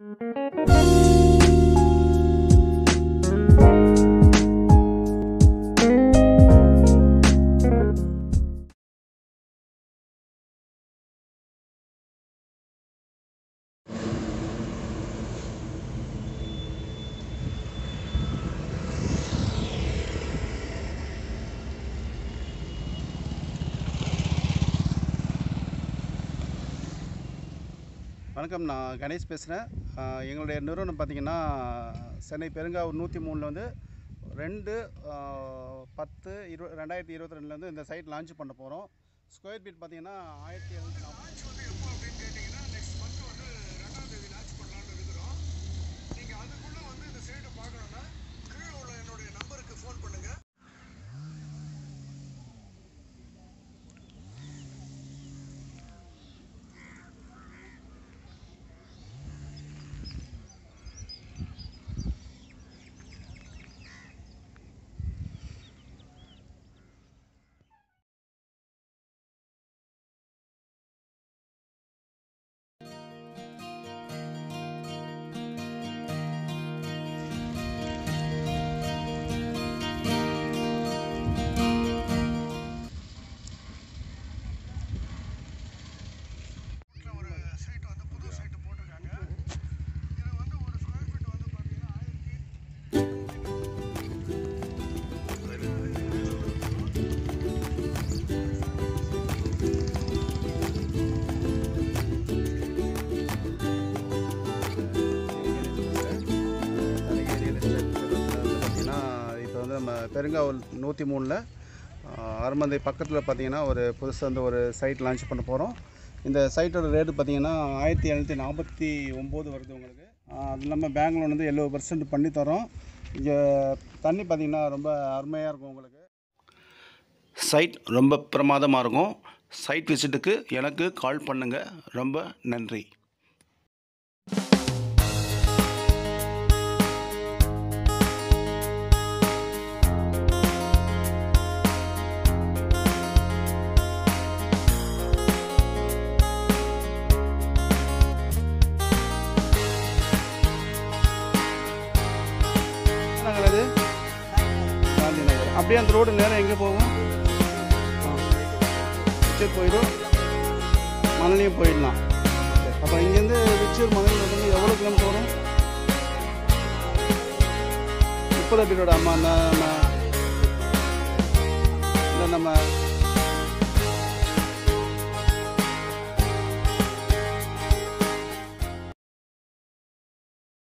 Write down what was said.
வணக்கம் நான் கணேஷ் பேசுகிறேன் எங்களுடைய நிறுவனம் பார்த்திங்கன்னா சென்னை பெருங்காவூர் நூற்றி மூணில் வந்து ரெண்டு ஆஹ், பத்து இரு ரெண்டாயிரத்தி இருபத்தி ரெண்டுலேருந்து இந்த சைட் லான்ச் பண்ண போகிறோம் ஸ்கொயர் ஃபீட் பார்த்திங்கன்னா ஆயிரத்தி எழுநூற்றி நாற்பது லான்ச் வந்து எப்போ அப்படின்னு கேட்டிங்கன்னா நெக்ஸ்ட் மந்த் வந்து ரெண்டாம் தேதி லான்ச் பண்ணலாம்னு இருக்கிறோம் நீங்கள் அதுக்குள்ளே வந்து இந்த சைடை பார்க்கணுன்னா கீழே உள்ள என்னுடைய நம்பருக்கு ஃபோன் பண்ணுங்கள் ஒரு சைட் வந்து புது சைட்டு போட்டிருக்காங்க இது வந்து ஒரு ஸ்கொயர் ஃபீட் வந்து பார்த்தீங்கன்னா ஆயிரத்தி பார்த்தீங்கன்னா இப்போ வந்து நம்ம பெருங்காவூர் நூற்றி மூணில் அருமந்தை பக்கத்தில் பார்த்தீங்கன்னா ஒரு புதுசாக வந்து ஒரு சைட் லான்ச் பண்ண போகிறோம் இந்த சைட்டோட ரேட்டு பார்த்தீங்கன்னா ஆயிரத்தி எழுநூற்றி நாற்பத்தி ஒம்பது வருது உங்களுக்கு ஆஹ் அது இல்லாமல் பேங்க் லோன் வந்து எழுபது பர்சன்ட் பண்ணி தரோம் இங்கே தண்ணி பார்த்தீங்கன்னா ரொம்ப அருமையாக இருக்கும் உங்களுக்கு சைட் ரொம்ப பிரமாதமாக இருக்கும் சைட் விசிட்டுக்கு எனக்கு கால் பண்ணுங்கள் ரொம்ப நன்றி நகர் அது காந்தி நகர் அப்படியே அந்த ரோடு நேரம் எங்கே போகும் விச்சூர் போயிடும் மணலியும் போயிடலாம் அப்போ இங்கேருந்து விச்சூர் மணலி வந்து எவ்வளோ கிலோமீட்டர் வரும் முப்பது அடி ரோடு அம்மா நம்ம இல்லை நம்ம